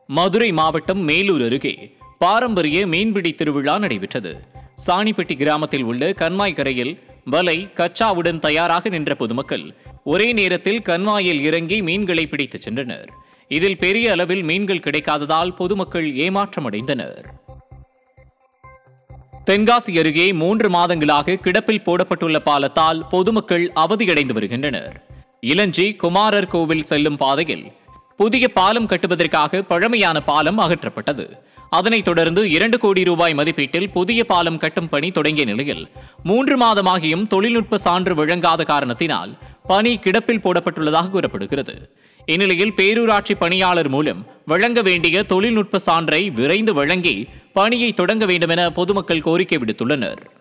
மதுரை மாவட்டம் மேலூர் அருகே பாரம்பரிய மீன்பிடி திருவிழா நடைபெற்றது சாணிப்பட்டி கிராமத்தில் உள்ள கண்மாய் கரையில் வலை கச்சாவுடன் தயாராக நின்ற பொதுமக்கள் ஒரே நேரத்தில் கண்மாயில் இறங்கி மீன்களை பிடித்துச் சென்றனர் இதில் பெரிய அளவில் மீன்கள் கிடைக்காததால் பொதுமக்கள் ஏமாற்றமடைந்தனர் தென்காசி அருகே மூன்று மாதங்களாக கிடப்பில் போடப்பட்டுள்ள பாலத்தால் பொதுமக்கள் அவதியடைந்து வருகின்றனர் இளஞ்சி குமாரர் கோவில் செல்லும் பாதையில் புதிய பாலம் கட்டுவதற்காக பழமையான பாலம் அகற்றப்பட்டது அதனைத் தொடர்ந்து இரண்டு கோடி ரூபாய் மதிப்பீட்டில் புதிய பாலம் கட்டும் பணி தொடங்கிய நிலையில் மூன்று மாதமாகியும் தொழில்நுட்ப சான்று வழங்காத காரணத்தினால் பணி கிடப்பில் போடப்பட்டுள்ளதாக கூறப்படுகிறது இந்நிலையில் பேரூராட்சி பணியாளர் மூலம் வழங்க வேண்டிய தொழில்நுட்ப சான்றை விரைந்து வழங்கி பணியை தொடங்க வேண்டும் என பொதுமக்கள் கோரிக்கை விடுத்துள்ளனர்